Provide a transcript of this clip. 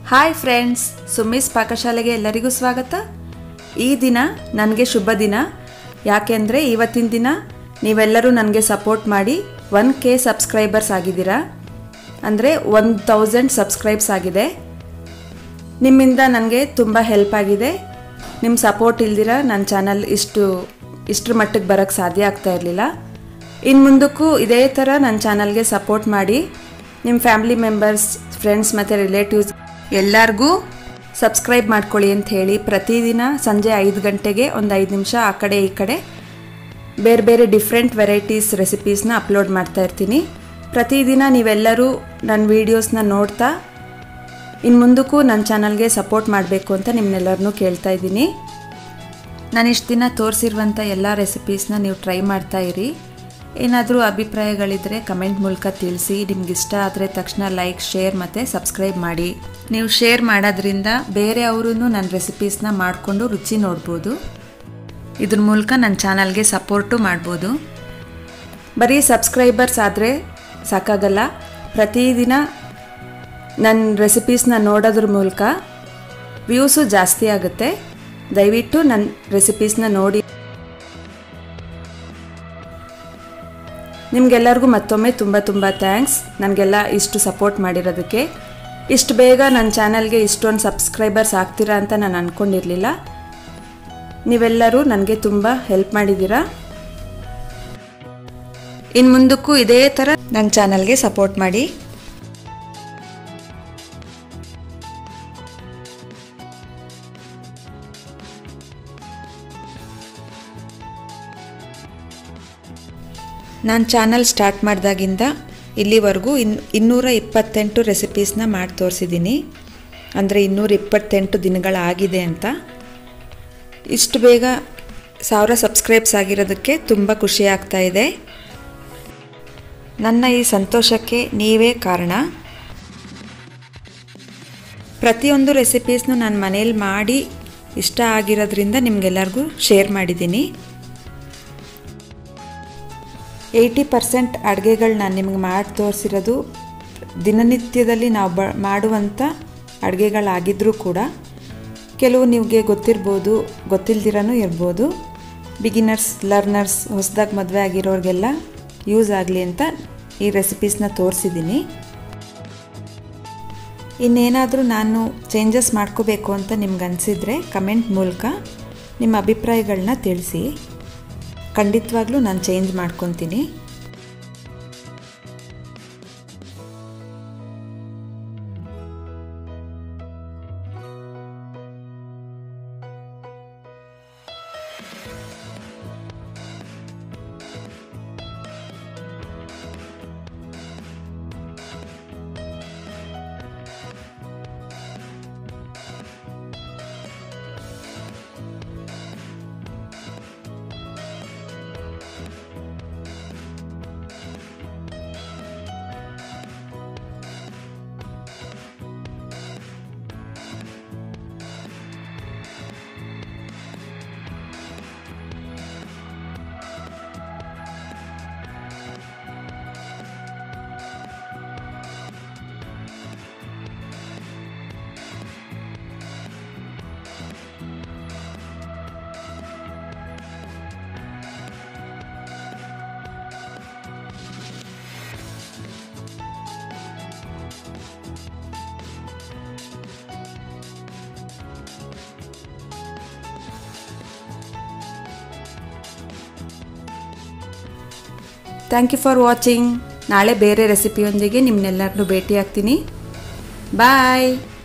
hi friends ಸುಮ್ಮಿಸ್ ಪಾಕಶಾಲೆಗೆ ಎಲ್ಲರಿಗೂ ಸ್ವಾಗತ ಈ ದಿನ ನನಗೆ ಶುಭ ದಿನ ಯಾಕೆಂದರೆ ಇವತ್ತಿನ ದಿನ ನೀವೆಲ್ಲರೂ ನನಗೆ ಸಪೋರ್ಟ್ ಮಾಡಿ ಒನ್ ಕೆ ಸಬ್ಸ್ಕ್ರೈಬರ್ಸ್ ಆಗಿದ್ದೀರಾ ಅಂದರೆ ಒನ್ ತೌಸಂಡ್ ಸಬ್ಸ್ಕ್ರೈಬ್ಸ್ ಆಗಿದೆ ನಿಮ್ಮಿಂದ ನನಗೆ ತುಂಬ ಹೆಲ್ಪ್ ಆಗಿದೆ ನಿಮ್ಮ ಸಪೋರ್ಟ್ ಇಲ್ದಿರ ನನ್ನ ಚಾನಲ್ ಇಷ್ಟು ಇಷ್ಟರ ಮಟ್ಟಕ್ಕೆ ಬರೋಕ್ಕೆ ಸಾಧ್ಯ ಆಗ್ತಾ ಇರಲಿಲ್ಲ ಇನ್ನು ಮುಂದಕ್ಕೂ ಇದೇ ಥರ ನನ್ನ ಚಾನಲ್ಗೆ ಸಪೋರ್ಟ್ ಮಾಡಿ ನಿಮ್ಮ ಫ್ಯಾಮಿಲಿ ಮೆಂಬರ್ಸ್ ಫ್ರೆಂಡ್ಸ್ ಮತ್ತು ರಿಲೇಟಿವ್ಸ್ ಎಲ್ಲರಿಗೂ ಸಬ್ಸ್ಕ್ರೈಬ್ ಮಾಡ್ಕೊಳ್ಳಿ ಅಂತ ಹೇಳಿ ಪ್ರತಿದಿನ ಸಂಜೆ ಐದು ಗಂಟೆಗೆ ಒಂದು ಐದು ನಿಮಿಷ ಆ ಕಡೆ ಈ ಕಡೆ ಬೇರೆ ಬೇರೆ ಡಿಫ್ರೆಂಟ್ ವೆರೈಟೀಸ್ ರೆಸಿಪೀಸ್ನ ಅಪ್ಲೋಡ್ ಮಾಡ್ತಾ ಇರ್ತೀನಿ ಪ್ರತಿದಿನ ನೀವೆಲ್ಲರೂ ನನ್ನ ವೀಡಿಯೋಸ್ನ ನೋಡ್ತಾ ಇನ್ನು ಮುಂದಕ್ಕೂ ನನ್ನ ಚಾನಲ್ಗೆ ಸಪೋರ್ಟ್ ಮಾಡಬೇಕು ಅಂತ ನಿಮ್ಮನ್ನೆಲ್ಲರನ್ನೂ ಕೇಳ್ತಾ ಇದ್ದೀನಿ ನಾನು ಇಷ್ಟು ದಿನ ತೋರಿಸಿರುವಂಥ ಎಲ್ಲ ರೆಸಿಪೀಸ್ನ ನೀವು ಟ್ರೈ ಮಾಡ್ತಾ ಇರಿ ಏನಾದರೂ ಅಭಿಪ್ರಾಯಗಳಿದ್ದರೆ ಕಮೆಂಟ್ ಮೂಲಕ ತಿಳಿಸಿ ನಿಮ್ಗೆ ಇಷ್ಟ ಆದರೆ ತಕ್ಷಣ ಲೈಕ್ ಶೇರ್ ಮತ್ತು ಸಬ್ಸ್ಕ್ರೈಬ್ ಮಾಡಿ ನೀವು ಶೇರ್ ಮಾಡೋದ್ರಿಂದ ಬೇರೆ ಅವರು ನನ್ನ ರೆಸಿಪೀಸ್ನ ಮಾಡಿಕೊಂಡು ರುಚಿ ನೋಡ್ಬೋದು ಇದ್ರ ಮೂಲಕ ನನ್ನ ಚಾನಲ್ಗೆ ಸಪೋರ್ಟು ಮಾಡ್ಬೋದು ಬರೀ ಸಬ್ಸ್ಕ್ರೈಬರ್ಸ್ ಆದರೆ ಸಾಕಾಗಲ್ಲ ಪ್ರತಿದಿನ ನನ್ನ ರೆಸಿಪೀಸ್ನ ನೋಡೋದ್ರ ಮೂಲಕ ವ್ಯೂಸು ಜಾಸ್ತಿ ಆಗುತ್ತೆ ದಯವಿಟ್ಟು ನನ್ನ ರೆಸಿಪೀಸ್ನ ನೋಡಿ ನಿಮಗೆಲ್ಲರಿಗೂ ಮತ್ತೊಮ್ಮೆ ತುಂಬ ತುಂಬ ಥ್ಯಾಂಕ್ಸ್ ನನಗೆಲ್ಲ ಇಷ್ಟು ಸಪೋರ್ಟ್ ಮಾಡಿರೋದಕ್ಕೆ ಇಷ್ಟು ಬೇಗ ನನ್ನ ಚಾನಲ್ಗೆ ಇಷ್ಟೊಂದು ಸಬ್ಸ್ಕ್ರೈಬರ್ಸ್ ಆಗ್ತೀರಾ ಅಂತ ನಾನು ಅಂದ್ಕೊಂಡಿರಲಿಲ್ಲ ನೀವೆಲ್ಲರೂ ನನಗೆ ತುಂಬ ಹೆಲ್ಪ್ ಮಾಡಿದ್ದೀರಾ ಇನ್ನು ಮುಂದಕ್ಕೂ ಇದೇ ಥರ ನನ್ನ ಚಾನಲ್ಗೆ ಸಪೋರ್ಟ್ ಮಾಡಿ ನಾನು ಚಾನಲ್ ಸ್ಟಾರ್ಟ್ ಮಾಡಿದಾಗಿಂದ ಇಲ್ಲಿವರೆಗೂ ಇನ್ ಇನ್ನೂರ ಇಪ್ಪತ್ತೆಂಟು ರೆಸಿಪೀಸ್ನ ಮಾಡಿ ತೋರಿಸಿದ್ದೀನಿ ಅಂದರೆ ಇನ್ನೂರ ಇಪ್ಪತ್ತೆಂಟು ದಿನಗಳಾಗಿದೆ ಅಂತ ಇಷ್ಟು ಬೇಗ ಸಾವಿರ ಸಬ್ಸ್ಕ್ರೈಬ್ಸ್ ಆಗಿರೋದಕ್ಕೆ ತುಂಬ ಖುಷಿ ಆಗ್ತಾ ಇದೆ ನನ್ನ ಈ ಸಂತೋಷಕ್ಕೆ ನೀವೇ ಕಾರಣ ಪ್ರತಿಯೊಂದು ರೆಸಿಪೀಸ್ನು ನಾನು ಮನೇಲಿ ಮಾಡಿ ಇಷ್ಟ ಆಗಿರೋದ್ರಿಂದ ನಿಮಗೆಲ್ಲರಿಗೂ ಶೇರ್ ಮಾಡಿದ್ದೀನಿ ಏಯ್ಟಿ ಪರ್ಸೆಂಟ್ ಅಡುಗೆಗಳು ನಾನು ನಿಮ್ಗೆ ಮಾಡಿ ತೋರಿಸಿರೋದು ದಿನನಿತ್ಯದಲ್ಲಿ ನಾವು ಬ ಮಾಡುವಂಥ ಅಡುಗೆಗಳಾಗಿದ್ದರೂ ಕೂಡ ಕೆಲವು ನಿಮಗೆ ಗೊತ್ತಿರ್ಬೋದು ಗೊತ್ತಿಲ್ದಿರನೂ ಇರ್ಬೋದು ಬಿಗಿನರ್ಸ್ ಲರ್ನರ್ಸ್ ಹೊಸದಾಗಿ ಮದುವೆ ಆಗಿರೋರಿಗೆಲ್ಲ ಯೂಸ್ ಆಗಲಿ ಅಂತ ಈ ರೆಸಿಪೀಸ್ನ ತೋರಿಸಿದ್ದೀನಿ ಇನ್ನೇನಾದರೂ ನಾನು ಚೇಂಜಸ್ ಮಾಡ್ಕೋಬೇಕು ಅಂತ ನಿಮ್ಗೆ ಅನಿಸಿದರೆ ಕಮೆಂಟ್ ಮೂಲಕ ನಿಮ್ಮ ಅಭಿಪ್ರಾಯಗಳನ್ನ ತಿಳಿಸಿ ಖಂಡಿತವಾಗ್ಲೂ ನಾನು ಚೇಂಜ್ ಮಾಡ್ಕೊತೀನಿ ಥ್ಯಾಂಕ್ ಯು ಫಾರ್ ವಾಚಿಂಗ್ ನಾಳೆ ಬೇರೆ ರೆಸಿಪಿಯೊಂದಿಗೆ ನಿಮ್ಮನ್ನೆಲ್ಲರನ್ನೂ ಭೇಟಿ ಆಗ್ತೀನಿ ಬಾಯ್